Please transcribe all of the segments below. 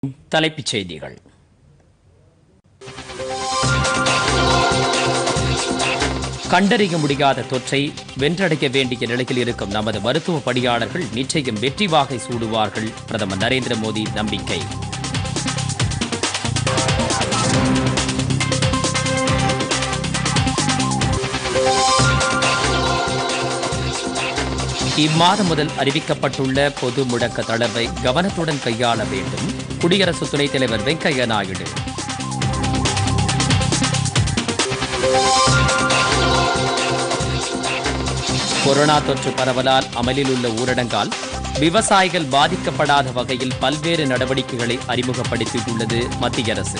தலைப்புச் செய்திகள் கண்டறிய முடியாத தொற்றை வென்றடைய வேண்டிய நிலையில் இருக்கும் நமது மருத்துவ பணியாளர்கள் நிச்சயம் வெற்றி வாகை சூடுவார்கள் பிரதமர் நரேந்திர மோடி நம்பிக்கை இம்மாதம் முதல் அறிவிக்கப்பட்டுள்ள பொது முடக்க தளர்வை கவனத்துடன் கையாள வேண்டும் குடியரசு துணைத் தலைவர் வெங்கையா நாயுடு கொரோனா தொற்று பரவலால் அமலில் உள்ள ஊரடங்கால் விவசாயிகள் பாதிக்கப்படாத வகையில் பல்வேறு நடவடிக்கைகளை அறிமுகப்படுத்தியுள்ளது மத்திய அரசு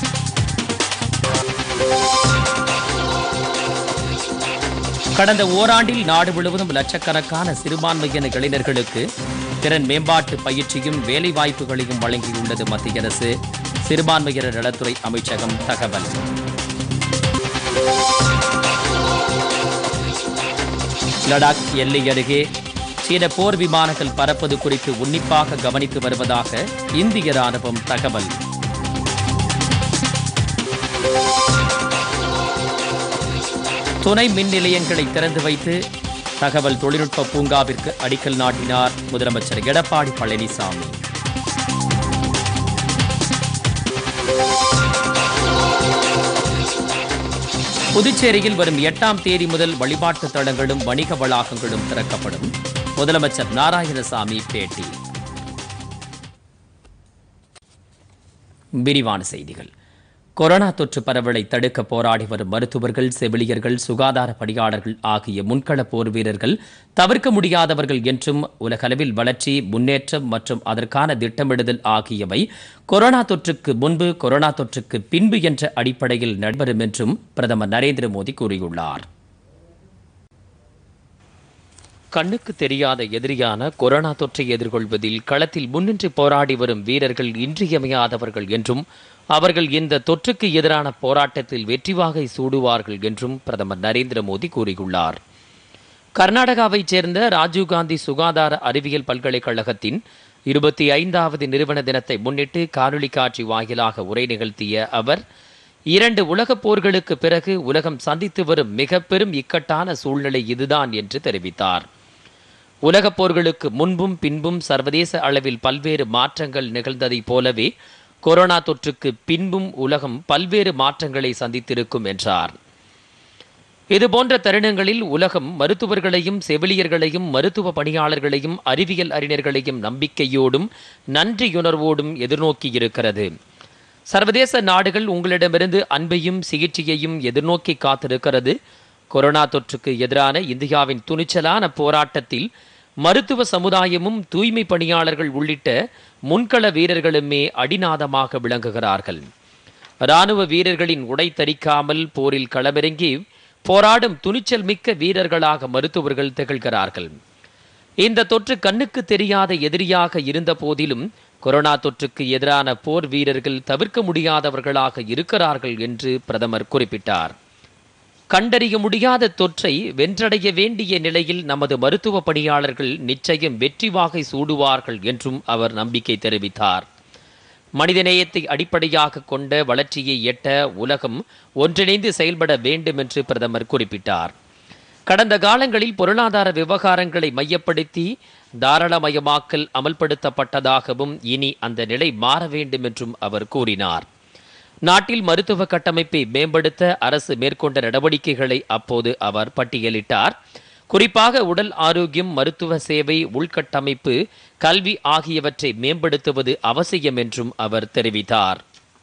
கடந்த ஓராண்டில் நாடு முழுவதும் லட்சக்கணக்கான சிறுபான்மையின இளைஞர்களுக்கு திறன் மேம்பாட்டு பயிற்சியும் வேலை வாய்ப்புகளையும் வழங்கியுள்ளது மத்திய அரசு சிறுபான்மையினர் நலத்துறை அமைச்சகம் தகவல் லடாக் எல்லை அருகே சீன போர் விமானங்கள் பறப்பது குறித்து உன்னிப்பாக கவனித்து வருவதாக இந்திய ராணுவம் தகவல் துணை மின் நிலையங்களை திறந்து வைத்து தகவல் தொழில்நுட்ப பூங்காவிற்கு அடிக்கல் நாட்டினார் முதலமைச்சர் எடப்பாடி பழனிசாமி புதுச்சேரியில் வரும் எட்டாம் தேதி முதல் வழிபாட்டு தலங்களும் வணிக வளாகங்களும் திறக்கப்படும் முதலமைச்சர் நாராயணசாமி பேட்டி விரிவான செய்திகள் கொரோனா தொற்று பரவலை தடுக்க போராடி வரும் மருத்துவர்கள் செவிலியர்கள் சுகாதார பணியாளர்கள் ஆகிய முன்கள போர் வீரர்கள் தவிர்க்க முடியாதவர்கள் என்றும் உலகளவில் வளர்ச்சி முன்னேற்றம் மற்றும் அதற்கான திட்டமிடுதல் ஆகியவை கொரோனா தொற்றுக்கு முன்பு கொரோனா தொற்றுக்கு பின்பு என்ற அடிப்படையில் நடைபெறும் என்றும் பிரதமர் நரேந்திர மோடி கூறியுள்ளார் கண்ணுக்கு தெரியாத எதிரியான கொரோனா தொற்றை எதிர்கொள்வதில் களத்தில் முன்னின்று போராடி வரும் வீரர்கள் இன்றியமையாதவர்கள் என்றும் அவர்கள் இந்த தொற்றுக்கு எதிரான போராட்டத்தில் வெற்றி வாகை சூடுவார்கள் என்றும் பிரதமர் நரேந்திர மோடி கூறியுள்ளார் கர்நாடகாவைச் சேர்ந்த ராஜீவ்காந்தி சுகாதார அறிவியல் பல்கலைக்கழகத்தின் இருபத்தி ஐந்தாவது நிறுவன தினத்தை முன்னிட்டு காணொலி காட்சி வாயிலாக உரை நிகழ்த்திய அவர் இரண்டு உலகப் போர்களுக்கு பிறகு உலகம் சந்தித்து வரும் மிக பெரும் இக்கட்டான சூழ்நிலை இதுதான் என்று தெரிவித்தார் உலகப் போர்களுக்கு முன்பும் பின்பும் சர்வதேச அளவில் பல்வேறு மாற்றங்கள் நிகழ்ந்ததைப் போலவே கொரோனா தொற்றுக்கு பின்பும் உலகம் பல்வேறு மாற்றங்களை சந்தித்திருக்கும் என்றார் இதுபோன்ற தருணங்களில் உலகம் மருத்துவர்களையும் செவிலியர்களையும் மருத்துவ பணியாளர்களையும் அறிவியல் அறிஞர்களையும் நம்பிக்கையோடும் நன்றியுணர்வோடும் எதிர்நோக்கி இருக்கிறது சர்வதேச நாடுகள் உங்களிடமிருந்து அன்பையும் சிகிச்சையையும் எதிர்நோக்கி காத்திருக்கிறது கொரோனா தொற்றுக்கு எதிரான இந்தியாவின் துணிச்சலான போராட்டத்தில் மருத்துவ சமுதாயமும் தூய்மை பணியாளர்கள் உள்ளிட்ட முன்கள வீரர்களுமே அடிநாதமாக விளங்குகிறார்கள் இராணுவ வீரர்களின் உடை தரிக்காமல் போரில் களமிறங்கி போராடும் துணிச்சல் மிக்க வீரர்களாக மருத்துவர்கள் திகழ்கிறார்கள் இந்த தொற்று கண்ணுக்கு தெரியாத எதிரியாக இருந்த போதிலும் கொரோனா தொற்றுக்கு எதிரான போர் வீரர்கள் தவிர்க்க முடியாதவர்களாக இருக்கிறார்கள் என்று பிரதமர் குறிப்பிட்டார் கண்டறிய முடியாத தொற்றை வென்றடைய வேண்டிய நிலையில் நமது மருத்துவ பணியாளர்கள் நிச்சயம் வெற்றி வாகை சூடுவார்கள் என்றும் அவர் நம்பிக்கை தெரிவித்தார் மனிதநேயத்தை அடிப்படையாக கொண்ட வளர்ச்சியை எட்ட உலகம் ஒன்றிணைந்து செயல்பட வேண்டும் என்று பிரதமர் குறிப்பிட்டார் கடந்த காலங்களில் பொருளாதார விவகாரங்களை மையப்படுத்தி தாராளமயமாக்கல் அமல்படுத்தப்பட்டதாகவும் இனி அந்த நிலை மாற வேண்டும் என்றும் அவர் கூறினார் நாட்டில் மருத்துவ கட்டமைப்பை மேம்படுத்த அரசு மேற்கொண்ட நடவடிக்கைகளை அப்போது அவர் பட்டியலிட்டார் குறிப்பாக உடல் ஆரோக்கியம் மருத்துவ சேவை உள்கட்டமைப்பு கல்வி ஆகியவற்றை மேம்படுத்துவது அவசியம் என்றும் அவர் தெரிவித்தார்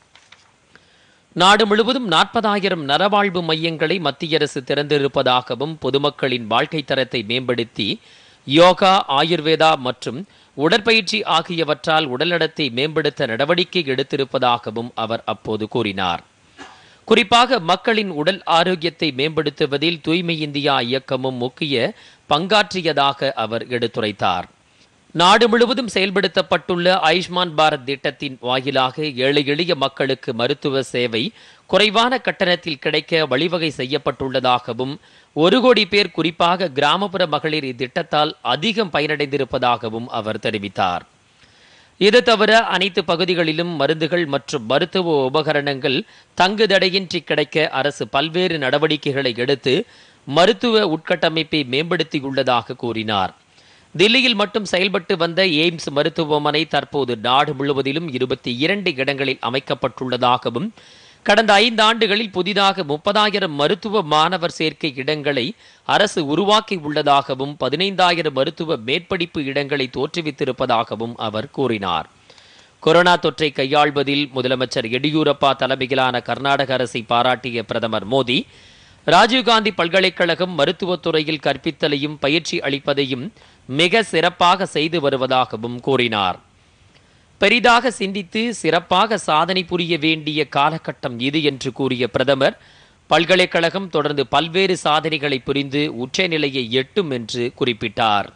நாடு முழுவதும் நாற்பதாயிரம் நரவாழ்வு மையங்களை மத்திய அரசு திறந்திருப்பதாகவும் பொதுமக்களின் வாழ்க்கை தரத்தை மேம்படுத்தி யோகா ஆயுர்வேதா மற்றும் உடற்பயிற்சி ஆகியவற்றால் உடல்நலத்தை மேம்படுத்த நடவடிக்கை எடுத்திருப்பதாகவும் அவர் அப்போது கூறினார் குறிப்பாக மக்களின் உடல் ஆரோக்கியத்தை மேம்படுத்துவதில் தூய்மை இந்தியா இயக்கமும் முக்கிய பங்காற்றியதாக அவர் எடுத்துரைத்தார் நாடு முழுவதும் செயல்படுத்தப்பட்டுள்ள ஆயுஷ்மான் பாரத் திட்டத்தின் வாயிலாக ஏழை எளிய மக்களுக்கு மருத்துவ சேவை குறைவான கட்டணத்தில் கிடைக்க வழிவகை செய்யப்பட்டுள்ளதாகவும் ஒரு கோடி பேர் குறிப்பாக கிராமப்புற மகளிர் இத்திட்டத்தால் அதிகம் பயனடைந்திருப்பதாகவும் அவர் தெரிவித்தார் இது தவிர அனைத்து பகுதிகளிலும் மருந்துகள் மற்றும் மருத்துவ உபகரணங்கள் தங்குதடையின்றி கிடைக்க அரசு பல்வேறு நடவடிக்கைகளை எடுத்து மருத்துவ உட்கட்டமைப்பை மேம்படுத்தியுள்ளதாக கூறினார் தில்லியில் மட்டும் செயல்பட்டு வந்த எய்ம்ஸ் மருத்துவமனை தற்போது நாடு முழுவதிலும் இருபத்தி இரண்டு இடங்களில் அமைக்கப்பட்டுள்ளதாகவும் கடந்த ஐந்து ஆண்டுகளில் புதிதாக முப்பதாயிரம் மருத்துவ மாணவர் சேர்க்கை இடங்களை அரசு உருவாக்கி உள்ளதாகவும் பதினைந்தாயிரம் மருத்துவ மேற்படிப்பு இடங்களை தோற்றுவித்திருப்பதாகவும் அவர் கூறினார் கொரோனா தொற்றை கையாள்வதில் முதலமைச்சர் எடியூரப்பா தலைமையிலான கர்நாடக அரசை பாராட்டிய பிரதமர் மோடி ராஜீவ்காந்தி பல்கலைக்கழகம் மருத்துவத் துறையில் கற்பித்தலையும் பயிற்சி அளிப்பதையும் மிக சிறப்பாக செய்து வருவதாகவும் கூறினார் பெரிதாக சிந்தித்து சிறப்பாக சாதனை புரிய வேண்டிய காலகட்டம் இது என்று கூறிய பிரதமர் பல்கலைக்கழகம் தொடர்ந்து பல்வேறு சாதனைகளை புரிந்து உச்சநிலையை எட்டும் என்று குறிப்பிட்டார்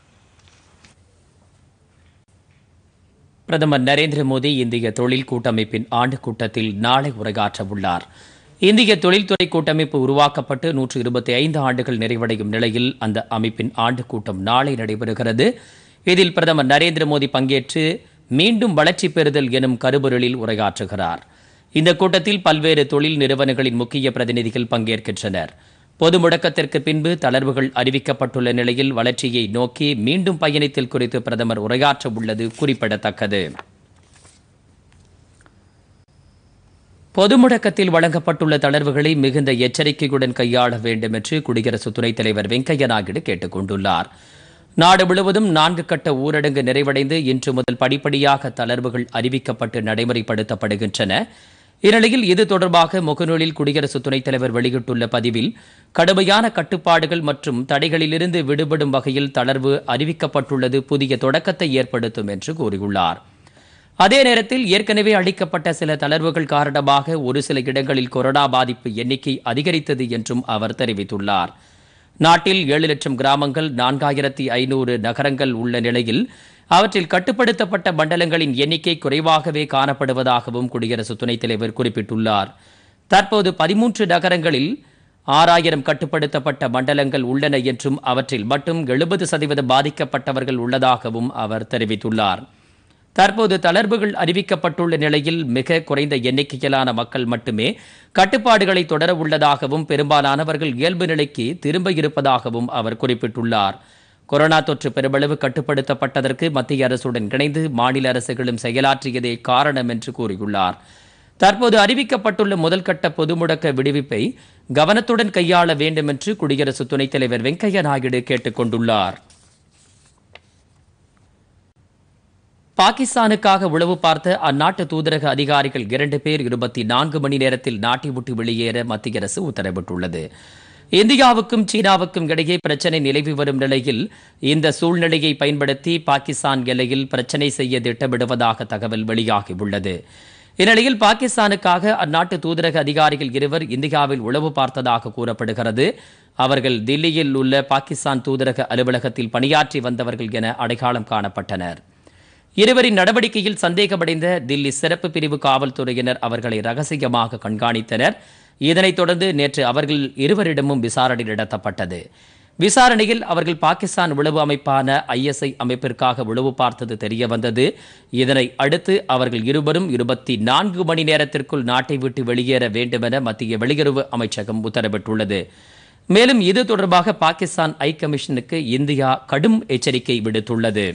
பிரதமர் நரேந்திர மோடி இந்திய தொழில் கூட்டமைப்பின் ஆண்டு கூட்டத்தில் நாளை உரையாற்ற உள்ளார் இந்திய தொழில்துறை கூட்டமைப்பு உருவாக்கப்பட்டு நூற்று இருபத்தி ஐந்து ஆண்டுகள் நிறைவடையும் நிலையில் அந்த அமைப்பின் ஆண்டு கூட்டம் நாளை நடைபெறுகிறது இதில் பிரதமர் நரேந்திர மோடி பங்கேற்று மீண்டும் வளர்ச்சி பெறுதல் எனும் கருபொருளில் உரையாற்றுகிறார் இந்த கூட்டத்தில் பல்வேறு தொழில் நிறுவனங்களின் முக்கிய பிரதிநிதிகள் பங்கேற்கின்றனர் பொது முடக்கத்திற்கு பின்பு தளர்வுகள் அறிவிக்கப்பட்டுள்ள நிலையில் வளர்ச்சியை நோக்கி மீண்டும் பயணித்தல் குறித்து பிரதமர் உரையாற்ற உள்ளது குறிப்பிடத்தக்கது பொது முடக்கத்தில் வழங்கப்பட்டுள்ள தளர்வுகளை மிகுந்த எச்சரிக்கையுடன் கையாள வேண்டும் என்று குடியரசு துணைத் தலைவர் வெங்கையா நாயுடு கேட்டுக் கொண்டுள்ளார் நாடு முழுவதும் நான்கு கட்ட ஊரடங்கு நிறைவடைந்து இன்று முதல் படிப்படியாக தளர்வுகள் அறிவிக்கப்பட்டு நடைமுறைப்படுத்தப்படுகின்றன இந்நிலையில் இது தொடர்பாக முகநூலில் குடியரசு துணைத் தலைவர் வெளியிட்டுள்ள பதிவில் கடுமையான கட்டுப்பாடுகள் மற்றும் தடைகளிலிருந்து விடுபடும் வகையில் தளர்வு அறிவிக்கப்பட்டுள்ளது புதிய தொடக்கத்தை ஏற்படுத்தும் என்று கூறியுள்ளார் அதே நேரத்தில் ஏற்கனவே அளிக்கப்பட்ட சில தளர்வுகள் காரணமாக ஒரு சில இடங்களில் கொரோனா பாதிப்பு எண்ணிக்கை அதிகரித்தது என்றும் அவர் தெரிவித்துள்ளார் நாட்டில் ஏழு லட்சம் கிராமங்கள் நான்காயிரத்தி ஐநூறு நகரங்கள் உள்ள நிலையில் அவற்றில் கட்டுப்படுத்தப்பட்ட மண்டலங்களின் எண்ணிக்கை குறைவாகவே காணப்படுவதாகவும் குடியரசு துணைத் தலைவர் குறிப்பிட்டுள்ளார் தற்போது பதிமூன்று நகரங்களில் ஆறாயிரம் கட்டுப்படுத்தப்பட்ட மண்டலங்கள் உள்ளன என்றும் அவற்றில் மட்டும் எழுபது சதவீதம் பாதிக்கப்பட்டவர்கள் உள்ளதாகவும் அவர் தெரிவித்துள்ளார் தற்போது தளர்வுகள் அறிவிக்கப்பட்டுள்ள நிலையில் மிக குறைந்த எண்ணிக்கையிலான மக்கள் மட்டுமே கட்டுப்பாடுகளை தொடர உள்ளதாகவும் பெரும்பாலானவர்கள் இயல்பு நிலைக்கு திரும்ப இருப்பதாகவும் அவர் குறிப்பிட்டுள்ளார் கொரோனா தொற்று பெருமளவு கட்டுப்படுத்தப்பட்டதற்கு மத்திய அரசுடன் இணைந்து மாநில அரசுகளும் செயலாற்றியதே காரணம் என்று கூறியுள்ளார் தற்போது அறிவிக்கப்பட்டுள்ள முதல்கட்ட பொது முடக்க விடுவிப்பை கவனத்துடன் கையாள வேண்டும் என்று குடியரசு துணைத் தலைவர் வெங்கையா நாயுடு கேட்டுக் கொண்டுள்ளார் பாகிஸ்தானுக்காக உளவு பார்த்த அந்நாட்டு தூதரக அதிகாரிகள் இரண்டு பேர் இருபத்தி நான்கு மணி நேரத்தில் நாட்டை விட்டு வெளியேற மத்திய அரசு உத்தரவிட்டுள்ளது இந்தியாவுக்கும் சீனாவுக்கும் இடையே பிரச்சனை நிலவி வரும் நிலையில் இந்த சூழ்நிலையை பயன்படுத்தி பாகிஸ்தான் எல்லையில் பிரச்சனை செய்ய திட்டமிடுவதாக தகவல் வெளியாகியுள்ளது இந்நிலையில் பாகிஸ்தானுக்காக அந்நாட்டு தூதரக அதிகாரிகள் இருவர் இந்தியாவில் உளவு பார்த்ததாக கூறப்படுகிறது அவர்கள் தில்லியில் உள்ள பாகிஸ்தான் தூதரக அலுவலகத்தில் பணியாற்றி வந்தவர்கள் என அடையாளம் காணப்பட்டனர் இருவரின் நடவடிக்கையில் சந்தேகமடைந்த தில்லி சிறப்பு பிரிவு காவல்துறையினர் அவர்களை ரகசியமாக கண்காணித்தனர் இதனைத் தொடர்ந்து நேற்று அவர்கள் இருவரிடமும் விசாரணை நடத்தப்பட்டது விசாரணையில் அவர்கள் பாகிஸ்தான் உளவு அமைப்பான ஐஎஸ்ஐ அமைப்பிற்காக உளவு பார்த்தது தெரிய வந்தது இதனை அடுத்து அவர்கள் இருவரும் இருபத்தி நான்கு மணி நேரத்திற்குள் நாட்டை விட்டு வெளியேற வேண்டுமென மத்திய வெளியுறவு அமைச்சகம் உத்தரவிட்டுள்ளது மேலும் இது தொடர்பாக பாகிஸ்தான் ஐ கமிஷனுக்கு இந்தியா கடும் எச்சரிக்கை விடுத்துள்ளது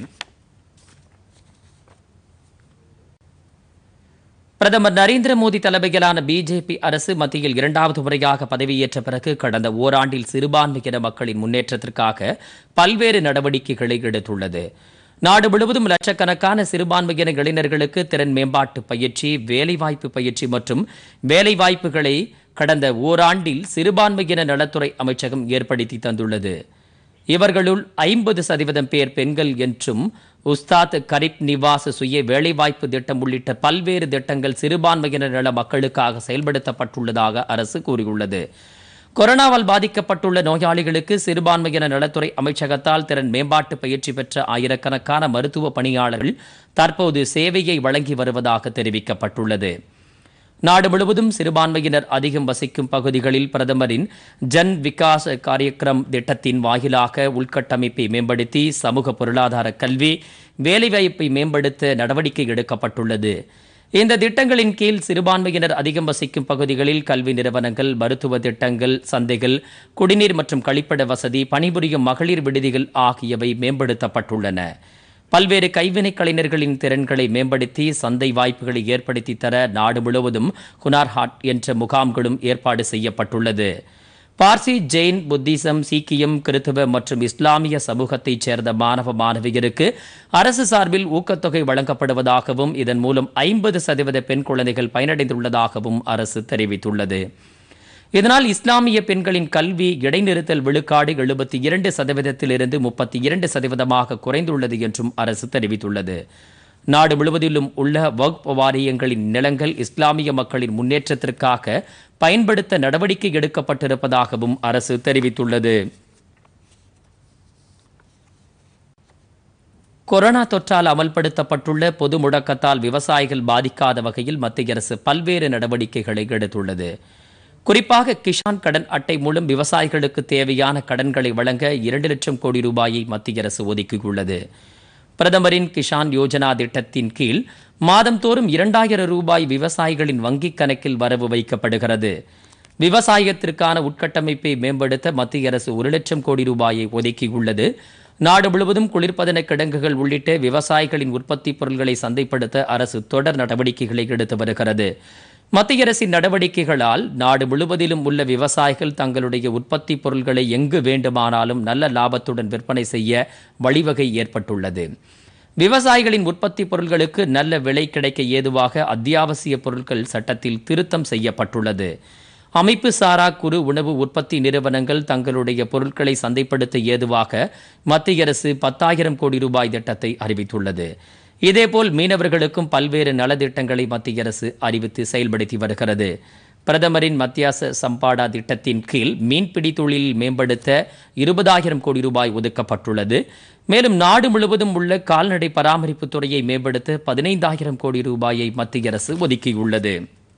பிரதமர் நரேந்திர மோடி தலைமையிலான பிஜேபி அரசு மத்தியில் இரண்டாவது முறையாக பதவியேற்ற பிறகு கடந்த ஓராண்டில் சிறுபான்மையின மக்களின் முன்னேற்றத்திற்காக பல்வேறு நடவடிக்கைகளை எடுத்துள்ளது நாடு முழுவதும் லட்சக்கணக்கான சிறுபான்மையின இளைஞர்களுக்கு திறன் மேம்பாட்டு பயிற்சி வேலைவாய்ப்பு பயிற்சி மற்றும் வேலைவாய்ப்புகளை கடந்த ஓராண்டில் சிறுபான்மையின நலத்துறை அமைச்சகம் ஏற்படுத்தி தந்துள்ளது இவர்களுள் ஐம்பது சதவீதம் பேர் பெண்கள் என்றும் உஸ்தாத் கரிப் நிவாஸ் சுய வேலைவாய்ப்பு திட்டம் உள்ளிட்ட பல்வேறு திட்டங்கள் சிறுபான்மையினர் நல மக்களுக்காக செயல்படுத்தப்பட்டுள்ளதாக அரசு கூறியுள்ளது கொரோனாவால் பாதிக்கப்பட்டுள்ள நோயாளிகளுக்கு சிறுபான்மையின நலத்துறை அமைச்சகத்தால் திறன் மேம்பாட்டு பயிற்சி பெற்ற ஆயிரக்கணக்கான மருத்துவ பணியாளர்கள் தற்போது சேவையை வழங்கி வருவதாக தெரிவிக்கப்பட்டுள்ளது நாடு முழுவதும் சிறுபான்மையினர் அதிகம் வசிக்கும் பகுதிகளில் பிரதமரின் ஜன் விகாஸ் காரியக்ரம் திட்டத்தின் வாயிலாக உள்கட்டமைப்பை மேம்படுத்தி சமூக பொருளாதார கல்வி வேலைவாய்ப்பை மேம்படுத்த நடவடிக்கை எடுக்கப்பட்டுள்ளது இந்த திட்டங்களின் கீழ் சிறுபான்மையினர் அதிகம் வசிக்கும் பகுதிகளில் கல்வி நிறுவனங்கள் மருத்துவ திட்டங்கள் சந்தைகள் குடிநீர் மற்றும் கழிப்பிட வசதி பணிபுரியும் மகளிர் விடுதிகள் ஆகியவை மேம்படுத்தப்பட்டுள்ளன பல்வேறு கைவினைக் கலைஞர்களின் திறன்களை மேம்படுத்தி சந்தை வாய்ப்புகளை ஏற்படுத்தி தர நாடு முழுவதும் குனார் ஹாட் என்ற முகாம்களும் ஏற்பாடு செய்யப்பட்டுள்ளது பார்சி ஜெயின் புத்திசம் சீக்கியம் கிறித்துவ மற்றும் இஸ்லாமிய சமூகத்தைச் சேர்ந்த மாணவ மாணவியருக்கு அரசு சார்பில் ஊக்கத்தொகை வழங்கப்படுவதாகவும் இதன் மூலம் ஐம்பது சதவீத பெண் குழந்தைகள் பயனடைந்துள்ளதாகவும் அரசு தெரிவித்துள்ளது இதனால் இஸ்லாமிய பெண்களின் கல்வி இடைநிறுத்தல் விழுக்காடு எழுபத்தி இரண்டு சதவீதத்திலிருந்து முப்பத்தி இரண்டு சதவீதமாக குறைந்துள்ளது என்றும் அரசு தெரிவித்துள்ளது நாடு முழுவதிலும் உள்ள வக்ஃப் வாரியங்களின் நிலங்கள் இஸ்லாமிய மக்களின் முன்னேற்றத்திற்காக பயன்படுத்த நடவடிக்கை எடுக்கப்பட்டிருப்பதாகவும் அரசு தெரிவித்துள்ளது கொரோனா தொற்றால் அமல்படுத்தப்பட்டுள்ள பொது முடக்கத்தால் விவசாயிகள் பாதிக்காத வகையில் மத்திய அரசு பல்வேறு நடவடிக்கைகளை எடுத்துள்ளது குறிப்பாக கிஷான் கடன் அட்டை மூலம் விவசாயிகளுக்கு தேவையான கடன்களை வழங்க இரண்டு லட்சம் கோடி ரூபாயை மத்திய அரசு ஒதுக்கியுள்ளது பிரதமரின் கிஷான் யோஜனா திட்டத்தின் கீழ் மாதந்தோறும் இரண்டாயிரம் ரூபாய் விவசாயிகளின் வங்கிக் கணக்கில் வரவு வைக்கப்படுகிறது விவசாயத்திற்கான உட்கட்டமைப்பை மேம்படுத்த மத்திய அரசு ஒரு லட்சம் கோடி ரூபாயை ஒதுக்கியுள்ளது நாடு முழுவதும் குளிர்பதன கிடங்குகள் உள்ளிட்ட விவசாயிகளின் உற்பத்தி பொருட்களை சந்தைப்படுத்த அரசு தொடர் நடவடிக்கைகளை எடுத்து வருகிறது மத்திய அரசின் நடவடிக்கைகளால் நாடு முழுவதிலும் உள்ள விவசாயிகள் தங்களுடைய உற்பத்தி பொருட்களை எங்கு வேண்டுமானாலும் நல்ல லாபத்துடன் விற்பனை செய்ய வழிவகை ஏற்பட்டுள்ளது விவசாயிகளின் உற்பத்தி பொருட்களுக்கு நல்ல விலை கிடைக்க ஏதுவாக அத்தியாவசிய பொருட்கள் சட்டத்தில் திருத்தம் செய்யப்பட்டுள்ளது அமைப்பு சாரா குறு உணவு உற்பத்தி நிறுவனங்கள் தங்களுடைய பொருட்களை சந்தைப்படுத்த ஏதுவாக மத்திய அரசு பத்தாயிரம் கோடி ரூபாய் திட்டத்தை அறிவித்துள்ளது இதேபோல் மீனவர்களுக்கும் பல்வேறு நலத்திட்டங்களை மத்திய அரசு அறிவித்து செயல்படுத்தி வருகிறது பிரதமரின் மத்தியாச சம்பாடா திட்டத்தின் கீழ் மீன்பிடி தொழில் மேம்படுத்த இருபதாயிரம் கோடி ரூபாய் ஒதுக்கப்பட்டுள்ளது மேலும் நாடு முழுவதும் உள்ள கால்நடை பராமரிப்பு துறையை மேம்படுத்த பதினைந்தாயிரம் கோடி ரூபாயை மத்திய அரசு ஒதுக்கியுள்ளது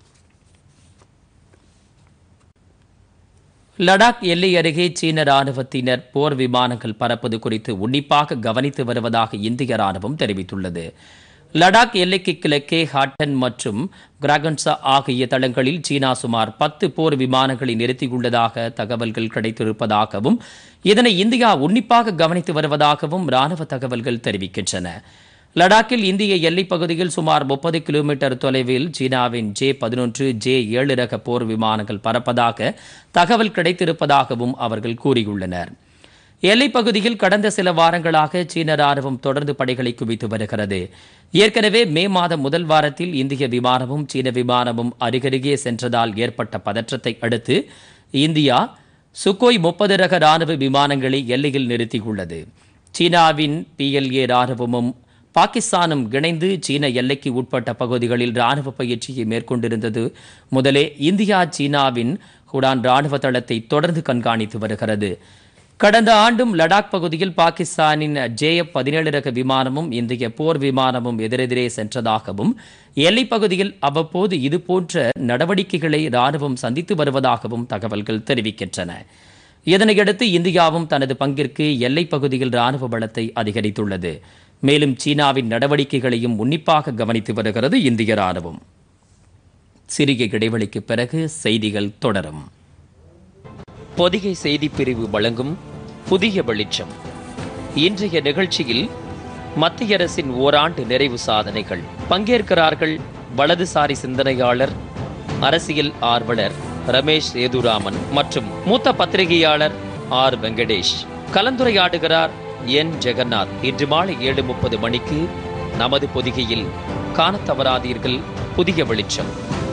லடாக் எல்லை அருகே சீன ராணுவத்தினர் போர் விமானங்கள் பறப்பது குறித்து உன்னிப்பாக கவனித்து வருவதாக இந்திய ராணுவம் தெரிவித்துள்ளது லடாக் எல்லைக்கு கிழக்கே ஹாட்டன் மற்றும் கிராகன்சா ஆகிய தளங்களில் சீனா சுமார் பத்து போர் விமானங்களை நிறுத்தியுள்ளதாக தகவல்கள் கிடைத்திருப்பதாகவும் இதனை இந்தியா உன்னிப்பாக கவனித்து வருவதாகவும் ராணுவ தகவல்கள் தெரிவிக்கின்றன லடாக்கில் இந்திய எல்லைப் பகுதியில் சுமார் முப்பது கிலோமீட்டர் தொலைவில் சீனாவின் ஜே பதினொன்று ஜே ஏழு ரக போர் விமானங்கள் பறப்பதாக தகவல் கிடைத்திருப்பதாகவும் அவர்கள் கூறியுள்ளனர் எல்லைப் பகுதியில் கடந்த சில வாரங்களாக சீன ராணுவம் தொடர்ந்து படைகளை குவித்து வருகிறது ஏற்கனவே மே மாதம் முதல் வாரத்தில் இந்திய விமானமும் சீன விமானமும் அருகருகே சென்றதால் ஏற்பட்ட பதற்றத்தை அடுத்து இந்தியா சுக்கோய் முப்பது ரக ராணுவ விமானங்களை எல்லையில் நிறுத்தியுள்ளது சீனாவின் பிஎல்ஏ ராணுவமும் பாகிஸ்தானும் இணைந்து சீன எல்லைக்கு உட்பட்ட பகுதிகளில் ராணுவ பயிற்சியை மேற்கொண்டிருந்தது முதலே இந்தியா சீனாவின் ஹுடான் ராணுவ தளத்தை தொடர்ந்து கண்காணித்து வருகிறது கடந்த ஆண்டும் லடாக் பகுதியில் பாகிஸ்தானின் ஜேஎஃப் பதினேழு ரக விமானமும் இந்திய போர் விமானமும் எதிரெதிரே சென்றதாகவும் எல்லைப் பகுதியில் அவ்வப்போது இதுபோன்ற நடவடிக்கைகளை ராணுவம் சந்தித்து வருவதாகவும் தகவல்கள் தெரிவிக்கின்றன இதனையடுத்து இந்தியாவும் தனது பங்கிற்கு எல்லைப் பகுதியில் ராணுவ பலத்தை அதிகரித்துள்ளது மேலும் சீனாவின் நடவடிக்கைகளையும் உன்னிப்பாக கவனித்து வருகிறது இந்திய ராணுவம் சிறிய இடைவெளிக்கு பிறகு செய்திகள் தொடரும் பொதிகை செய்தி பிரிவு வழங்கும் புதிய வெளிச்சம் இன்றைய நிகழ்ச்சியில் மத்திய அரசின் ஓராண்டு நிறைவு சாதனைகள் பங்கேற்கிறார்கள் வலதுசாரி சிந்தனையாளர் அரசியல் ஆர்வலர் ரமேஷ் சேதுராமன் மற்றும் மூத்த பத்திரிகையாளர் ஆர் வெங்கடேஷ் கலந்துரையாடுகிறார் என் ஜெகநாத் இன்று மாலை ஏழு முப்பது மணிக்கு நமது பொதிகையில் காணத் தவறாதீர்கள் புதிய வெளிச்சம்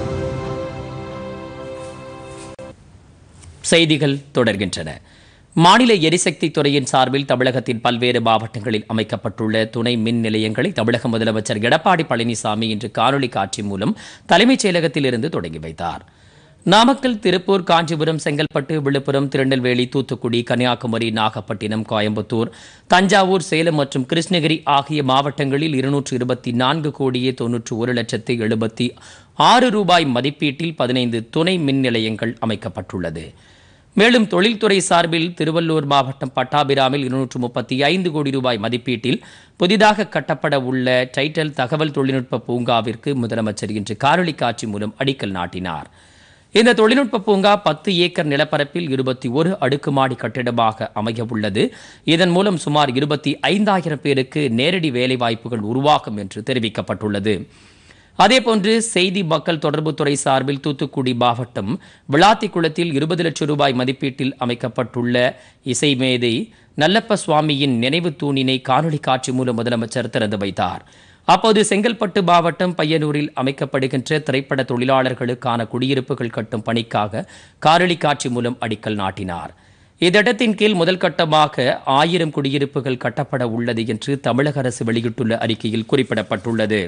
செய்திகள் தொடர்கின்றன மாநில எரிசக்தி துறையின் சார்பில் தமிழகத்தின் பல்வேறு மாவட்டங்களில் அமைக்கப்பட்டுள்ள துணை மின் நிலையங்களை தமிழக முதலமைச்சர் எடப்பாடி பழனிசாமி இன்று காணொலி காட்சி மூலம் தலைமைச் செயலகத்தில் இருந்து தொடங்கி வைத்தார் நாமக்கல் திருப்பூர் காஞ்சிபுரம் செங்கல்பட்டு விழுப்புரம் திருநெல்வேலி தூத்துக்குடி கன்னியாகுமரி நாகப்பட்டினம் கோயம்புத்தூர் தஞ்சாவூர் சேலம் மற்றும் கிருஷ்ணகிரி ஆகிய மாவட்டங்களில் இருநூற்று இருபத்தி நான்கு கோடியே தொன்னூற்று ஒரு லட்சத்து எழுபத்தி ஆறு ரூபாய் மதிப்பீட்டில் பதினைந்து துணை மின் நிலையங்கள் அமைக்கப்பட்டுள்ளது மேலும் தொழில்துறை சார்பில் திருவள்ளூர் மாவட்டம் பட்டாபிராமில் இருநூற்று முப்பத்தி ஐந்து கோடி ரூபாய் மதிப்பீட்டில் புதிதாக கட்டப்பட உள்ள டைட்டல் தகவல் தொழில்நுட்ப பூங்காவிற்கு முதலமைச்சர் இன்று காணொலி காட்சி மூலம் அடிக்கல் நாட்டினார் இந்த தொழில்நுட்ப பூங்கா பத்து ஏக்கர் நிலப்பரப்பில் இருபத்தி ஒரு அடுக்குமாடி கட்டிடமாக அமைய உள்ளது இதன் மூலம் சுமார் இருபத்தி ஐந்தாயிரம் பேருக்கு நேரடி வேலைவாய்ப்புகள் உருவாகும் என்று தெரிவிக்கப்பட்டுள்ளது அதேபோன்று செய்தி மக்கள் தொடர்புத்துறை சார்பில் தூத்துக்குடி மாவட்டம் விளாத்திக்குளத்தில் இருபது லட்சம் ரூபாய் மதிப்பீட்டில் அமைக்கப்பட்டுள்ள இசை மேதை நல்லப்ப சுவாமியின் நினைவு தூணினை காணொலி காட்சி மூலம் முதலமைச்சர் திறந்து வைத்தார் அப்போது செங்கல்பட்டு மாவட்டம் பையனூரில் அமைக்கப்படுகின்ற திரைப்பட தொழிலாளர்களுக்கான குடியிருப்புகள் கட்டும் பணிக்காக காணொலி காட்சி மூலம் அடிக்கல் நாட்டினார் இத்திட்டத்தின் கீழ் முதல் கட்டமாக ஆயிரம் குடியிருப்புகள் கட்டப்பட உள்ளது என்று தமிழக அரசு வெளியிட்டுள்ள அறிக்கையில் குறிப்பிடப்பட்டுள்ளது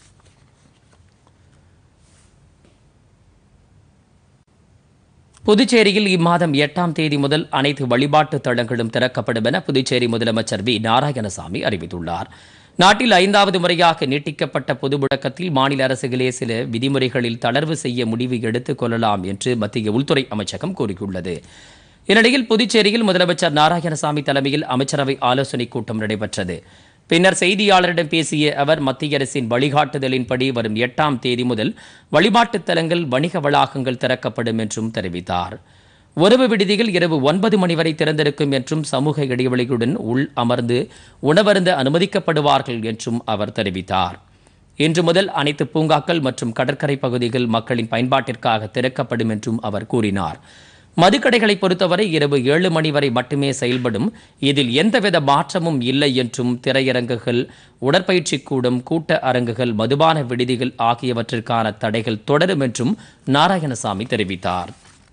புதுச்சேரியில் இம்மாதம் எட்டாம் தேதி முதல் அனைத்து வழிபாட்டு தலங்களும் திறக்கப்படும் என புதுச்சேரி முதலமைச்சர் வி நாராயணசாமி அறிவித்துள்ளார் நாட்டில் ஐந்தாவது முறையாக நீட்டிக்கப்பட்ட பொது முடக்கத்தில் மாநில அரசுகளே சில விதிமுறைகளில் தளர்வு செய்ய முடிவு எடுத்துக் கொள்ளலாம் என்று மத்திய உள்துறை அமைச்சகம் கூறியுள்ளது இந்நிலையில் புதுச்சேரியில் முதலமைச்சர் நாராயணசாமி தலைமையில் அமைச்சரவை ஆலோசனைக் கூட்டம் நடைபெற்றது பின்னர் செய்தியாளரிடம் பேசிய அவர் மத்திய அரசின் வழிகாட்டுதலின்படி வரும் எட்டாம் தேதி முதல் வழிபாட்டுத் தலங்கள் வணிக வளாகங்கள் திறக்கப்படும் என்றும் தெரிவித்தார் உறவு விடுதிகள் இரவு ஒன்பது மணி வரை திறந்திருக்கும் என்றும் சமூக இடைவெளியுடன் உள் அமர்ந்து உணவருந்த அனுமதிக்கப்படுவார்கள் என்றும் அவர் தெரிவித்தார் இன்று முதல் அனைத்து பூங்காக்கள் மற்றும் கடற்கரை பகுதிகள் மக்களின் பயன்பாட்டிற்காக திறக்கப்படும் என்றும் அவர் கூறினார் மதுக்கடைகளை பொறுத்தவரை இரவு ஏழு மணி வரை மட்டுமே செயல்படும் இதில் எந்தவித மாற்றமும் இல்லை என்றும் திரையரங்குகள் உடற்பயிற்சி கூடம் கூட்ட அரங்குகள் மதுபான விடுதிகள் ஆகியவற்றிற்கான தடைகள் தொடரும் என்றும் நாராயணசாமி தெரிவித்தார்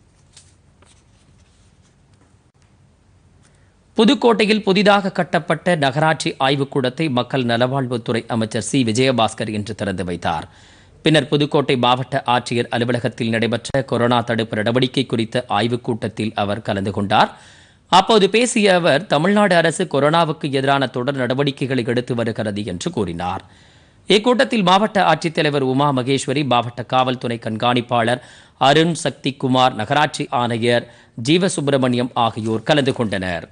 புதுக்கோட்டையில் புதிதாக கட்டப்பட்ட நகராட்சி ஆய்வுக்கூடத்தை மக்கள் நலவாழ்வுத்துறை அமைச்சர் சி விஜயபாஸ்கர் இன்று திறந்து வைத்தார் பின்னர் புதுக்கோட்டை மாவட்ட ஆட்சியர் அலுவலகத்தில் நடைபெற்ற கொரோனா தடுப்பு நடவடிக்கை குறித்த ஆய்வுக் கூட்டத்தில் அவர் கலந்து கொண்டார் அப்போது பேசிய அவர் தமிழ்நாடு அரசு கொரோனாவுக்கு எதிரான தொடர் நடவடிக்கைகளை எடுத்து வருகிறது என்று கூறினார் இக்கூட்டத்தில் மாவட்ட ஆட்சித்தலைவர் உமா மகேஸ்வரி மாவட்ட காவல்துறை கண்காணிப்பாளர் அருண் சக்திகுமார் நகராட்சி ஆணையர் ஜீவசுப்பிரமணியம் ஆகியோர் கலந்து கொண்டனர்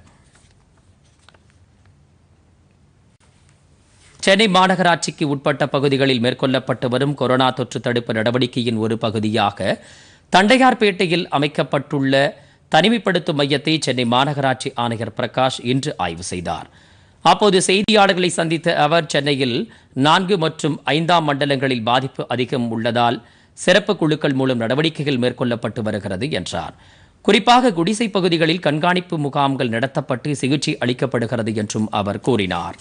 சென்னை மாநகராட்சிக்கு உட்பட்ட பகுதிகளில் மேற்கொள்ளப்பட்டு வரும் கொரோனா தொற்று தடுப்பு நடவடிக்கையின் ஒரு பகுதியாக தண்டையார்பேட்டையில் அமைக்கப்பட்டுள்ள தனிமைப்படுத்தும் மையத்தை சென்னை மாநகராட்சி ஆணையர் பிரகாஷ் இன்று ஆய்வு செய்தார் அப்போது செய்தியாளர்களை சந்தித்த அவர் சென்னையில் நான்கு மற்றும் ஐந்தாம் மண்டலங்களில் பாதிப்பு அதிகம் உள்ளதால் சிறப்பு குழுக்கள் மூலம் நடவடிக்கைகள் மேற்கொள்ளப்பட்டு வருகிறது என்றார் குறிப்பாக குடிசை பகுதிகளில் கண்காணிப்பு முகாம்கள் நடத்தப்பட்டு சிகிச்சை அளிக்கப்படுகிறது என்றும் அவர் கூறினார்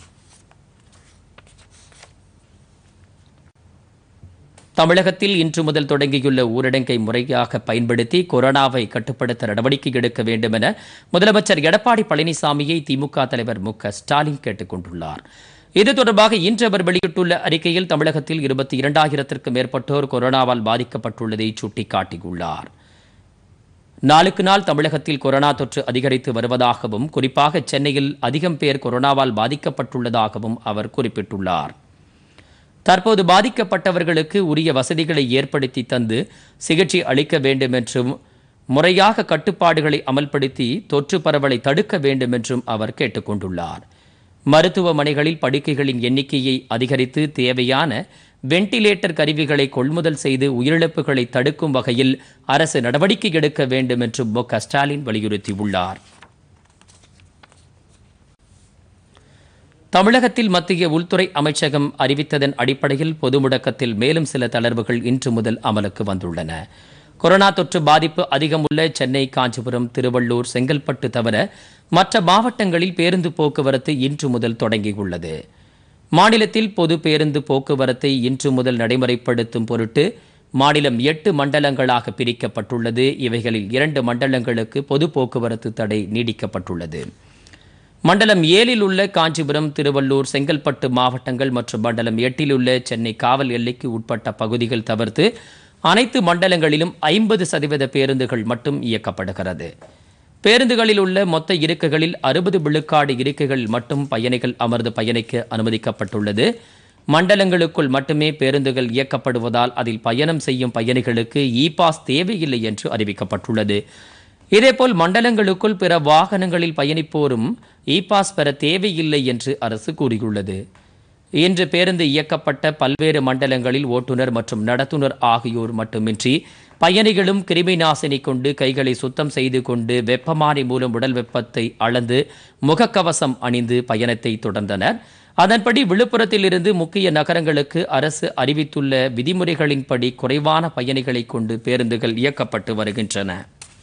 தமிழகத்தில் இன்று முதல் தொடங்கியுள்ள ஊரடங்கை முறையாக பயன்படுத்தி கொரோனாவை கட்டுப்படுத்த நடவடிக்கை எடுக்க வேண்டும் என முதலமைச்சர் எடப்பாடி பழனிசாமியை திமுக தலைவர் மு க ஸ்டாலின் கேட்டுக் கொண்டுள்ளார் இது தொடர்பாக இன்று அவர் வெளியிட்டுள்ள அறிக்கையில் தமிழகத்தில் இருபத்தி இரண்டாயிரத்திற்கும் மேற்பட்டோர் கொரோனாவால் பாதிக்கப்பட்டுள்ளதை சுட்டிக்காட்டியுள்ளார் நாளுக்கு நாள் தமிழகத்தில் கொரோனா தொற்று அதிகரித்து வருவதாகவும் குறிப்பாக சென்னையில் அதிகம் பேர் கொரோனாவால் பாதிக்கப்பட்டுள்ளதாகவும் அவர் குறிப்பிட்டுள்ளார் தற்போது பாதிக்கப்பட்டவர்களுக்கு உரிய வசதிகளை ஏற்படுத்தி தந்து சிகிச்சை அளிக்க வேண்டும் என்றும் முறையாக கட்டுப்பாடுகளை அமல்படுத்தி தொற்று பரவலை தடுக்க வேண்டும் என்றும் அவர் கேட்டுக்கொண்டுள்ளார் மருத்துவமனைகளில் படுக்கைகளின் எண்ணிக்கையை அதிகரித்து தேவையான வெண்டிலேட்டர் கருவிகளை கொள்முதல் செய்து உயிரிழப்புகளை தடுக்கும் வகையில் அரசு நடவடிக்கை எடுக்க வேண்டும் என்றும் மு க ஸ்டாலின் வலியுறுத்தியுள்ளார் தமிழகத்தில் மத்திய உள்துறை அமைச்சகம் அறிவித்ததன் அடிப்படையில் பொது முடக்கத்தில் மேலும் சில தளர்வுகள் இன்று முதல் அமலுக்கு வந்துள்ளன கொரோனா தொற்று பாதிப்பு அதிகம் உள்ள சென்னை காஞ்சிபுரம் திருவள்ளூர் செங்கல்பட்டு தவிர மற்ற மாவட்டங்களில் பேருந்து போக்குவரத்து இன்று முதல் தொடங்கியுள்ளது மாநிலத்தில் பொது பேருந்து போக்குவரத்தை இன்று முதல் நடைமுறைப்படுத்தும் பொருட்டு மாநிலம் எட்டு மண்டலங்களாக பிரிக்கப்பட்டுள்ளது இவைகளில் இரண்டு மண்டலங்களுக்கு பொது போக்குவரத்து தடை நீடிக்கப்பட்டுள்ளது மண்டலம் ஏழில் உள்ள காஞ்சிபுரம் திருவள்ளூர் செங்கல்பட்டு மாவட்டங்கள் மற்றும் மண்டலம் எட்டில் உள்ள சென்னை காவல் எல்லைக்கு உட்பட்ட பகுதிகள் தவிர்த்து அனைத்து மண்டலங்களிலும் ஐம்பது சதவீத பேருந்துகள் மட்டும் இயக்கப்படுகிறது பேருந்துகளில் உள்ள மொத்த இருக்கைகளில் அறுபது விழுக்காடு இருக்கைகள் மட்டும் பயணிகள் அமர்ந்து பயணிக்க அனுமதிக்கப்பட்டுள்ளது மண்டலங்களுக்குள் மட்டுமே பேருந்துகள் இயக்கப்படுவதால் அதில் பயணம் செய்யும் பயணிகளுக்கு இ பாஸ் தேவையில்லை என்று அறிவிக்கப்பட்டுள்ளது இதேபோல் மண்டலங்களுக்குள் பிற வாகனங்களில் பயணிப்போரும் இ பாஸ் பெற தேவையில்லை என்று அரசு கூறியுள்ளது இன்று பேருந்து இயக்கப்பட்ட பல்வேறு மண்டலங்களில் ஓட்டுநர் மற்றும் நடத்துனர் ஆகியோர் மட்டுமின்றி பயணிகளும் கிருமி நாசினி கொண்டு கைகளை சுத்தம் செய்து கொண்டு வெப்பமானி மூலம் உடல் வெப்பத்தை அளந்து முகக்கவசம் அணிந்து பயணத்தை தொடர்ந்தனர் அதன்படி விழுப்புரத்தில் இருந்து முக்கிய நகரங்களுக்கு அரசு அறிவித்துள்ள விதிமுறைகளின்படி குறைவான பயணிகளை கொண்டு பேருந்துகள் இயக்கப்பட்டு வருகின்றன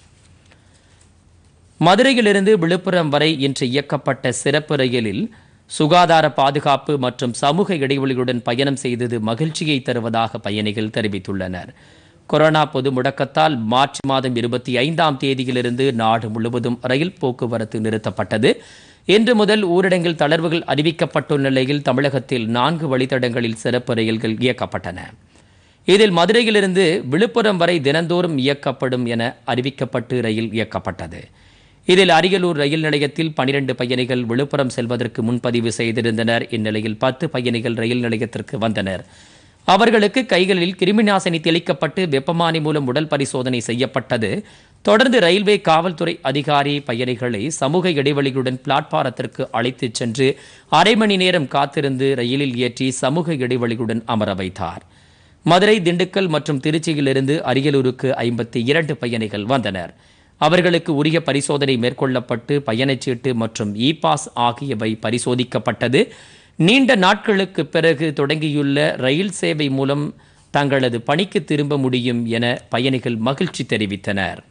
மதுரையிலிருந்து விழுப்புரம் வரை இன்று இயக்கப்பட்ட சிறப்பு ரயிலில் சுகாதார பாதுகாப்பு மற்றும் சமூக இடைவெளியுடன் பயணம் செய்தது மகிழ்ச்சியை தருவதாக பயணிகள் தெரிவித்துள்ளனர் கொரோனா பொது முடக்கத்தால் மார்ச் மாதம் இருபத்தி ஐந்தாம் தேதியிலிருந்து நாடு முழுவதும் ரயில் போக்குவரத்து நிறுத்தப்பட்டது இன்று முதல் ஊரடங்கில் தளர்வுகள் அறிவிக்கப்பட்டுள்ள நிலையில் தமிழகத்தில் நான்கு வழித்தடங்களில் சிறப்பு ரயில்கள் இயக்கப்பட்டன இதில் மதுரையிலிருந்து விழுப்புரம் வரை தினந்தோறும் இயக்கப்படும் என அறிவிக்கப்பட்டு ரயில் இயக்கப்பட்டது இதில் அரியலூர் ரயில் நிலையத்தில் பனிரெண்டு பயணிகள் விழுப்புரம் செல்வதற்கு முன்பதிவு செய்திருந்தனர் இந்நிலையில் பத்து பயணிகள் ரயில் நிலையத்திற்கு வந்தனர் அவர்களுக்கு கைகளில் கிருமிநாசினி தெளிக்கப்பட்டு வெப்பமானி மூலம் உடல் பரிசோதனை செய்யப்பட்டது தொடர்ந்து ரயில்வே காவல்துறை அதிகாரி பயணிகளை சமூக இடைவெளியுடன் பிளாட்பாரத்திற்கு அழைத்துச் சென்று அரை மணி நேரம் காத்திருந்து ரயிலில் ஏற்றி சமூக இடைவெளியுடன் அமர வைத்தார் மதுரை திண்டுக்கல் மற்றும் திருச்சியிலிருந்து அரியலூருக்கு ஐம்பத்தி இரண்டு பயணிகள் வந்தனர் அவர்களுக்கு உரிய பரிசோதனை மேற்கொள்ளப்பட்டு பயணச்சீட்டு மற்றும் இ பாஸ் ஆகியவை பரிசோதிக்கப்பட்டது நீண்ட நாட்களுக்கு பிறகு தொடங்கியுள்ள ரயில் சேவை மூலம் தங்களது பணிக்கு திரும்ப முடியும் என பயணிகள் மகிழ்ச்சி தெரிவித்தனர்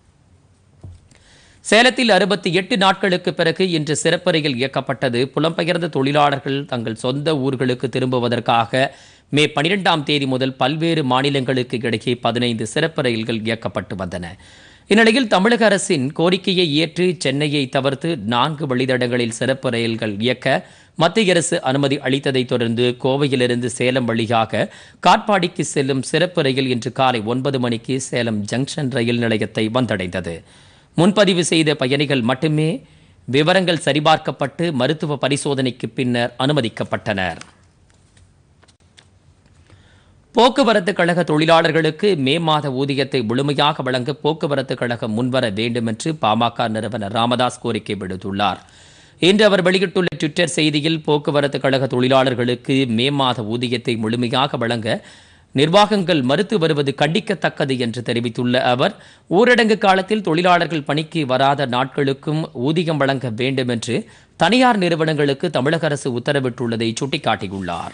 சேலத்தில் அறுபத்தி எட்டு நாட்களுக்கு பிறகு இன்று சிறப்பு ரயில் இயக்கப்பட்டது புலம்பெயர்ந்த தொழிலாளர்கள் தங்கள் சொந்த ஊர்களுக்கு திரும்புவதற்காக மே பனிரெண்டாம் தேதி முதல் பல்வேறு மாநிலங்களுக்கு இடையே பதினைந்து சிறப்பு ரயில்கள் இயக்கப்பட்டு வந்தன இந்நிலையில் தமிழக அரசின் கோரிக்கையை ஏற்று சென்னையை தவிர்த்து நான்கு வழித்தடங்களில் சிறப்பு ரயில்கள் இயக்க மத்திய அரசு அனுமதி அளித்ததைத் தொடர்ந்து கோவையிலிருந்து சேலம் வழியாக காட்பாடிக்கு செல்லும் சிறப்பு ரயில் இன்று காலை ஒன்பது மணிக்கு சேலம் ஜங்ஷன் ரயில் நிலையத்தை வந்தடைந்தது முன்பதிவு செய்த பயணிகள் மட்டுமே விவரங்கள் சரிபார்க்கப்பட்டு மருத்துவ பரிசோதனைக்கு பின்னர் அனுமதிக்கப்பட்டனர் போக்குவரத்து கழக தொழிலாளர்களுக்கு மே மாத ஊதியத்தை முழுமையாக வழங்க போக்குவரத்து கழகம் முன்வர வேண்டும் என்று பாமக நிறுவனர் ராமதாஸ் கோரிக்கை விடுத்துள்ளார் இன்று அவர் வெளியிட்டுள்ள ட்விட்டர் செய்தியில் போக்குவரத்து கழக தொழிலாளர்களுக்கு மே மாத ஊதியத்தை முழுமையாக வழங்க நிர்வாகங்கள் மறுத்து வருவது கண்டிக்கத்தக்கது என்று தெரிவித்துள்ள அவர் ஊரடங்கு காலத்தில் தொழிலாளர்கள் பணிக்கு வராத நாட்களுக்கும் ஊதியம் வழங்க வேண்டும் என்று தனியார் நிறுவனங்களுக்கு தமிழக அரசு உத்தரவிட்டுள்ளதை சுட்டிக்காட்டியுள்ளார்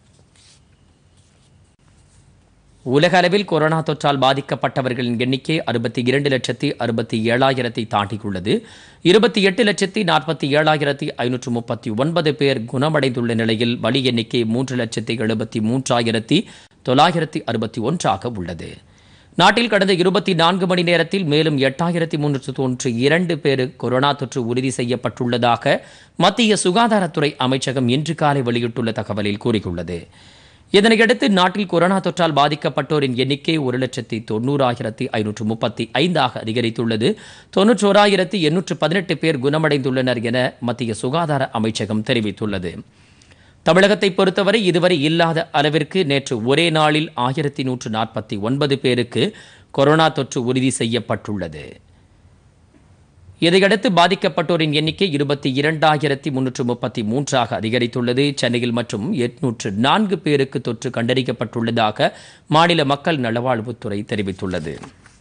உலக அளவில் கொரோனா தொற்றால் பாதிக்கப்பட்டவர்களின் எண்ணிக்கை அறுபத்தி இரண்டு லட்சத்தி அறுபத்தி ஏழாயிரத்தை தாண்டியுள்ளது இருபத்தி எட்டு லட்சத்தி நாற்பத்தி ஏழாயிரத்தி ஐநூற்று முப்பத்தி ஒன்பது பேர் குணமடைந்துள்ள நிலையில் பலி எண்ணிக்கை மூன்று லட்சத்தி எழுபத்தி மூன்றாயிரத்தி தொள்ளாயிரத்தி அறுபத்தி ஒன்றாக உள்ளது நாட்டில் கடந்த இருபத்தி நான்கு மணி நேரத்தில் மேலும் எட்டாயிரத்தி முன்னூற்று தொன்று இரண்டு பேர் கொரோனா தொற்று உறுதி செய்யப்பட்டுள்ளதாக மத்திய சுகாதாரத்துறை அமைச்சகம் இன்று காலை வெளியிட்டுள்ள தகவலில் கூறியுள்ளது இதனையடுத்து நாட்டில் கொரோனா தொற்றால் பாதிக்கப்பட்டோரின் எண்ணிக்கை ஒரு லட்சத்தி தொண்ணூறாயிரத்தி ஐநூற்று முப்பத்தி ஐந்தாக அதிகரித்துள்ளது தொன்னூற்றோராயிரத்தி எண்ணூற்று பதினெட்டு பேர் குணமடைந்துள்ளனர் என மத்திய சுகாதார அமைச்சகம் தெரிவித்துள்ளது தமிழகத்தை பொறுத்தவரை இதுவரை இல்லாத அளவிற்கு நேற்று ஒரே நாளில் ஆயிரத்தி நூற்று நாற்பத்தி ஒன்பது பேருக்கு கொரோனா தொற்று உறுதி செய்யப்பட்டுள்ளது இதையடுத்து பாதிக்கப்பட்டோரின் எண்ணிக்கை இருபத்தி இரண்டாயிரத்தி முன்னூற்று முப்பத்தி மூன்றாக அதிகரித்துள்ளது சென்னையில் மற்றும் எட்நூற்று நான்கு பேருக்கு தொற்று கண்டறியப்பட்டுள்ளதாக மாநில மக்கள் நலவாழ்வுத்துறை தெரிவித்துள்ளது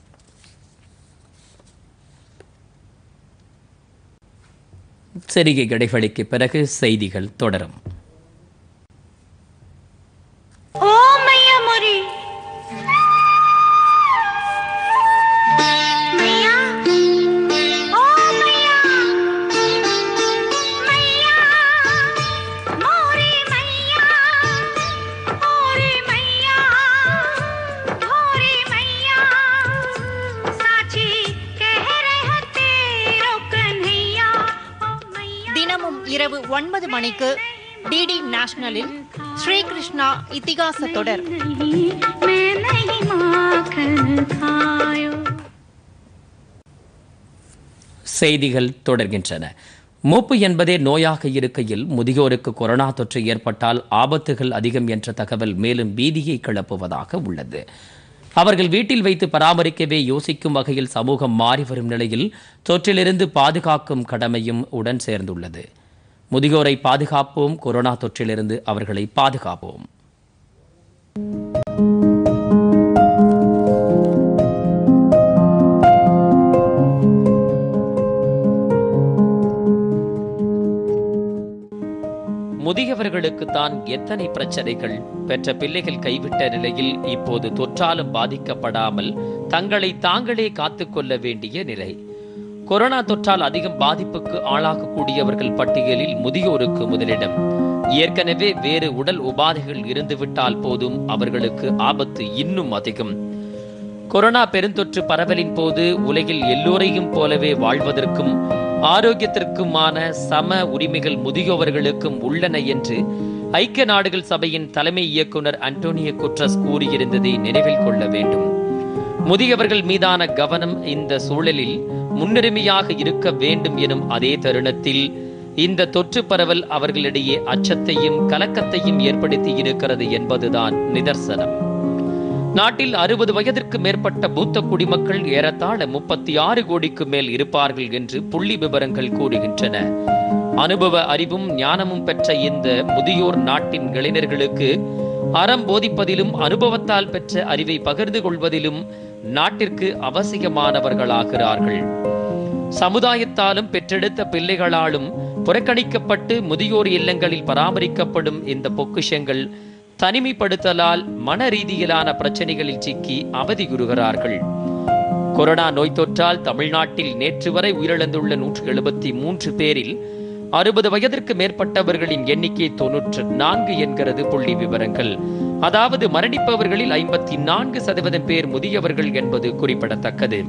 சிறிய இடைவெளிக்கு பிறகு செய்திகள் தொடரும் ஓ மையா மொரி மையா ஓ மையா மையா மோரி மையா ஓரி மையா ஓரி மையா சாச்சி कह रहे तेरो कन्हैया ओ मैया தினமும் இரவு ஒன்பது மணிக்கு டிடி நேஷனலில் ஸ்ரீகிருஷ்ணா இத்திகாச தொடர் नहीं मैं नहीं मान செய்திகள் தொடர்கின்றன மூப்பு என்பதே நோயாக இருக்கையில் முதியோருக்கு கொரோனா தொற்று ஏற்பட்டால் ஆபத்துகள் அதிகம் என்ற தகவல் மேலும் பீதியை கிளப்புவதாக உள்ளது அவர்கள் வீட்டில் வைத்து பராமரிக்கவே யோசிக்கும் வகையில் சமூகம் மாறி வரும் நிலையில் தொற்றிலிருந்து பாதுகாக்கும் கடமையும் உடன் சேர்ந்துள்ளது முதியோரை பாதுகாப்போம் கொரோனா தொற்றிலிருந்து அவர்களை பாதுகாப்போம் முதியவர்களுக்கு தான் எத்தனை பிரச்சனைகள் பெற்ற பிள்ளைகள் கைவிட்ட நிலையில் இப்போது தொற்றாலும் பாதிக்கப்படாமல் தங்களை தாங்களே காத்துக்கொள்ள வேண்டிய நிலை கொரோனா தொற்றால் அதிகம் பாதிப்புக்கு ஆளாகக்கூடியவர்கள் பட்டியலில் முதியோருக்கு முதலிடம் ஏற்கனவே வேறு உடல் உபாதைகள் இருந்துவிட்டால் போதும் அவர்களுக்கு ஆபத்து இன்னும் அதிகம் கொரோனா பெருந்தொற்று பரவலின் போது உலகில் எல்லோரையும் போலவே வாழ்வதற்கும் ஆரோக்கியத்திற்குமான சம உரிமைகள் முதியோவர்களுக்கும் உள்ளன என்று ஐக்கிய நாடுகள் சபையின் தலைமை இயக்குனர் அன்டோனியோ குட்ரஸ் கூறியிருந்ததை நினைவில் கொள்ள வேண்டும் முதியவர்கள் மீதான கவனம் இந்த சூழலில் முன்னுரிமையாக இருக்க வேண்டும் எனும் அதே தருணத்தில் இந்த தொற்று பரவல் அவர்களிடையே அச்சத்தையும் கலக்கத்தையும் ஏற்படுத்தி இருக்கிறது என்பதுதான் நிதர்சனம் நாட்டில் அறுபது வயதிற்கு மேற்பட்ட மூத்த குடிமக்கள் ஏறத்தாழ முப்பத்தி ஆறு கோடிக்கு மேல் இருப்பார்கள் என்று புள்ளி விவரங்கள் கூறுகின்றன அனுபவ அறிவும் ஞானமும் பெற்ற இந்த முதியோர் நாட்டின் இளைஞர்களுக்கு அறம் போதிப்பதிலும் அனுபவத்தால் பெற்ற அறிவை பகிர்ந்து கொள்வதிலும் நாட்டிற்கு அவசியமானவர்களாகிறார்கள் சமுதாயத்தாலும் பெற்றெடுத்த பிள்ளைகளாலும் புறக்கணிக்கப்பட்டு முதியோர் இல்லங்களில் பராமரிக்கப்படும் இந்த பொக்கிஷங்கள் தனிமைப்படுத்தலால் மன ரீதியிலான பிரச்சனைகளில் சிக்கி அவதியுறுகிறார்கள் கொரோனா நோய் தொற்றால் தமிழ்நாட்டில் நேற்று வரை உயிரிழந்துள்ள நூற்று எழுபத்தி மூன்று பேரில் அறுபது வயதிற்கு மேற்பட்டவர்களின் எண்ணிக்கை தொன்னூற்று நான்கு என்கிறது புள்ளி விவரங்கள் அதாவது மரணிப்பவர்களில் ஐம்பத்தி நான்கு சதவீதம் பேர் முதியவர்கள் என்பது குறிப்பிடத்தக்கது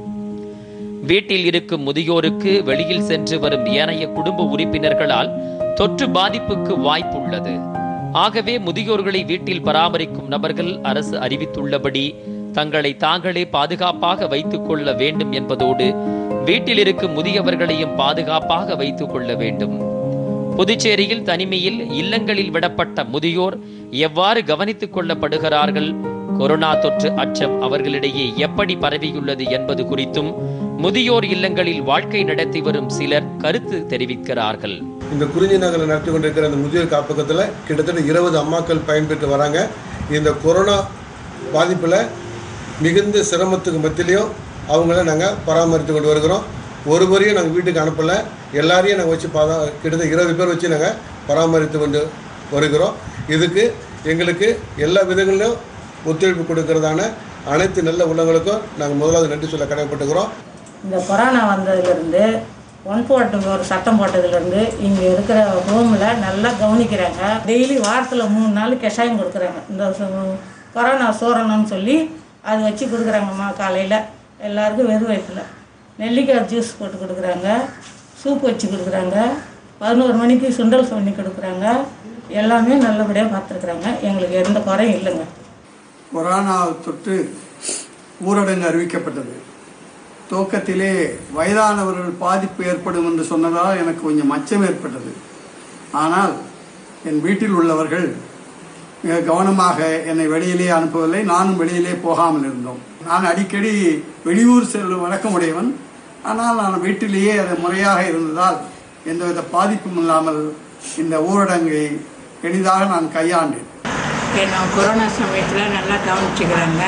வீட்டில் இருக்கும் முதியோருக்கு வெளியில் சென்று வரும் ஏனைய குடும்ப உறுப்பினர்களால் தொற்று பாதிப்புக்கு வாய்ப்புள்ளது ஆகவே முதியோர்களை வீட்டில் பராமரிக்கும் நபர்கள் அரசு அறிவித்துள்ளபடி தங்களை தாங்களே பாதுகாப்பாக வைத்துக் கொள்ள வேண்டும் என்பதோடு வீட்டில் இருக்கும் முதியவர்களையும் பாதுகாப்பாக வைத்துக் கொள்ள வேண்டும் புதுச்சேரியில் தனிமையில் இல்லங்களில் விடப்பட்ட முதியோர் எவ்வாறு கவனித்துக் கொள்ளப்படுகிறார்கள் கொரோனா தொற்று அச்சம் அவர்களிடையே எப்படி பரவியுள்ளது என்பது குறித்தும் முதியோர் இல்லங்களில் வாழ்க்கை நடத்தி வரும் சிலர் கருத்து தெரிவிக்கிறார்கள் இந்த குறிஞ்சி நகரில் நடத்தி கொண்டிருக்கிற இந்த முதியோர் காப்பகத்தில் கிட்டத்தட்ட இருபது அம்மாக்கள் பயன்பெற்று வராங்க இந்த கொரோனா பாதிப்பில் மிகுந்த சிரமத்துக்கு மத்தியிலையும் அவங்கள நாங்கள் பராமரித்து கொண்டு வருகிறோம் ஒருவரையும் நாங்கள் வீட்டுக்கு அனுப்பலை எல்லாரையும் நாங்கள் வச்சு பாதா கிட்டத்தட்ட இருபது பேர் வச்சு நாங்கள் பராமரித்து கொண்டு வருகிறோம் இதுக்கு எங்களுக்கு எல்லா விதங்களிலும் ஒத்துழைப்பு கொடுக்கறதான அனைத்து நல்ல உள்ளங்களுக்கும் நாங்கள் முதலாவது நன்றி சொல்ல கடமைப்பட்டுக்கிறோம் இந்த கொரோனா வந்ததுலேருந்து ஒன் போட்டு ஒரு சட்டம் போட்டதுலேருந்து இங்கே இருக்கிற ரூமில் நல்லா கவனிக்கிறாங்க டெய்லி வாரத்தில் மூணு நாள் கஷாயம் கொடுக்குறாங்க இந்த சு- கொரோனா சூரணம்னு சொல்லி அது வச்சு கொடுக்குறாங்கம்மா காலையில் எல்லாருக்கும் வெறும் வயிற்றுல நெல்லிக்காய் ஜூஸ் போட்டு கொடுக்குறாங்க சூப் வச்சு கொடுக்குறாங்க பதினோரு மணிக்கு சுண்டல் பண்ணி கொடுக்குறாங்க எல்லாமே நல்லபடியாக பார்த்துருக்குறாங்க எங்களுக்கு எந்த குறையும் இல்லைங்க கொரோனா தொற்று ஊரடங்கு அறிவிக்கப்பட்டது துவக்கத்திலே வயதானவர்கள் பாதிப்பு ஏற்படும் என்று சொன்னதால் எனக்கு கொஞ்சம் அச்சம் ஏற்பட்டது ஆனால் என் வீட்டில் உள்ளவர்கள் மிக கவனமாக என்னை வெளியிலே அனுப்பவில்லை நானும் வெளியிலே போகாமல் இருந்தோம் நான் அடிக்கடி வெளியூர் செல்லும் வழக்கமுடையவன் ஆனால் நான் வீட்டிலேயே அது முறையாக இருந்ததால் எந்தவித பாதிப்பும் இல்லாமல் இந்த ஊரடங்கை எளிதாக நான் கையாண்டேன் என்னை கொரோனா சமயத்தில் நல்லா கவனிச்சுக்கிறாங்க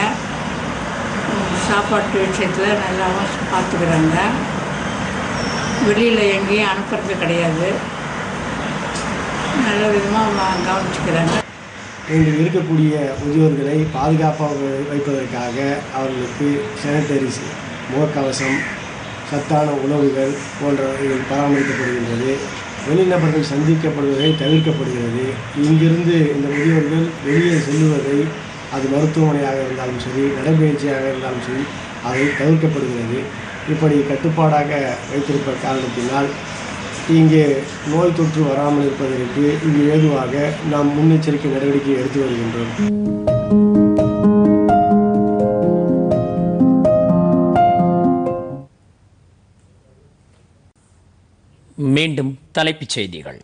உம், சாப்பாட்டு விஷயத்தில் நல்லாவும் பார்த்துக்கிறாங்க வெளியில் எங்கேயும் அனுப்புறது கிடையாது நல்ல விதமாக கவனிச்சுக்கிறாங்க எங்கள் இருக்கக்கூடிய முதியோர்களை பாதுகாப்பாக வை- வைப்பதற்காக அவர்களுக்கு சானிட்டரிஸ் முகக்கவசம் சத்தான உணவுகள் போன்றவைகள் பராமரிக்கப்படுகின்றது வெளிநபர்கள் சந்திக்கப்படுவதை தவிர்க்கப்படுகிறது இங்கிருந்து இந்த முதியோர்கள் வெளியே செல்லுவதை அது மருத்துவமனையாக இருந்தாலும் சரி நடைபயிற்சியாக இருந்தாலும் சரி அதை தவிர்க்கப்படுகிறது இப்படி கட்டுப்பாடாக வைத்திருப்ப காரணத்தினால் இங்கே நோய் தொற்று வராமல் இருப்பதற்கு இங்கு ஏதுவாக நாம் முன்னெச்சரிக்கை நடவடிக்கை எடுத்து வருகின்றோம் மீண்டும் தலைப்புச் செய்திகள்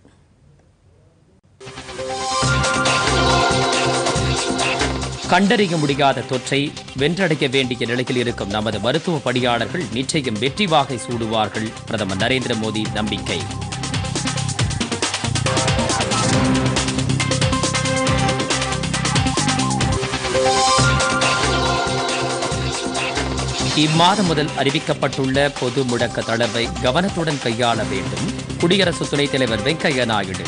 கண்டறிய முடியாத தொற்றை வென்றடைய வேண்டிய நிலையில் இருக்கும் நமது மருத்துவ பணியாளர்கள் நிச்சயம் வெற்றி வாகை சூடுவார்கள் பிரதமர் நரேந்திர மோடி நம்பிக்கை இம்மாதம் முதல் அறிவிக்கப்பட்டுள்ள பொது முடக்க தளர்வை கவனத்துடன் கையாள வேண்டும் குடியரசு துணைத் தலைவர் வெங்கையா நாயுடு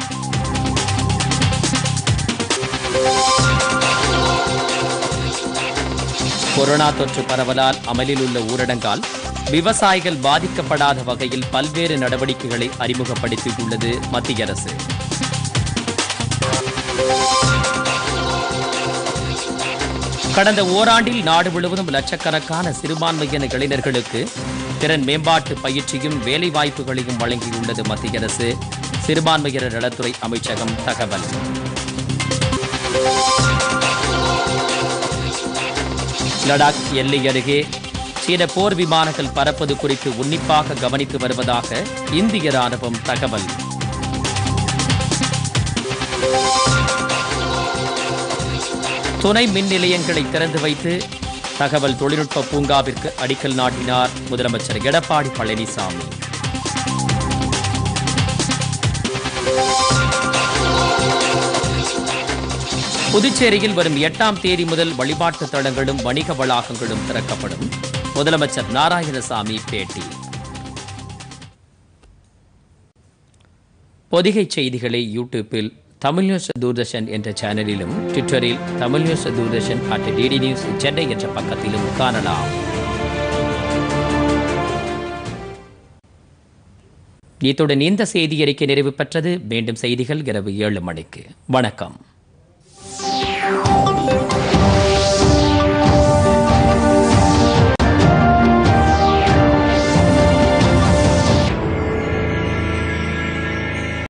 கொரோனா தொற்று பரவலால் அமலில் உள்ள ஊரடங்கால் விவசாயிகள் பாதிக்கப்படாத வகையில் பல்வேறு நடவடிக்கைகளை அறிமுகப்படுத்தியுள்ளது மத்திய அரசு கடந்த ஓராண்டில் நாடு முழுவதும் லட்சக்கணக்கான சிறுபான்மையின இளைஞர்களுக்கு திறன் மேம்பாட்டு பயிற்சியும் வேலைவாய்ப்புகளையும் வழங்கியுள்ளது மத்திய அரசு சிறுபான்மையினர் நலத்துறை அமைச்சகம் தகவல் லடாக் எல்லை அருகே சீன போர் விமானங்கள் பறப்பது குறித்து உன்னிப்பாக கவனித்து வருவதாக இந்திய ராணுவம் தகவல் துணை மின் நிலையங்களை திறந்து வைத்து தகவல் தொழில்நுட்ப பூங்காவிற்கு அடிக்கல் நாட்டினார் முதலமைச்சர் எடப்பாடி பழனிசாமி புதுச்சேரியில் வரும் எட்டாம் தேதி முதல் வழிபாட்டு தலங்களும் வணிக வளாகங்களும் திறக்கப்படும் முதலமைச்சர் நாராயணசாமி பேட்டி பொதிகை செய்திகளை யூடியூப்பில் தமிழ் நியூஸ் தூர்தர்ஷன் என்ற சேனலிலும் ட்விட்டரில் Tamil news Doordarshan at DD news Chennai என்ற பக்கத்திலும் காணலாம் இத்துடன் இந்த செய்தி அறிக்கை நிறைவு பெற்றது மீண்டும் செய்திகள் இரவு ஏழு மணிக்கு வணக்கம்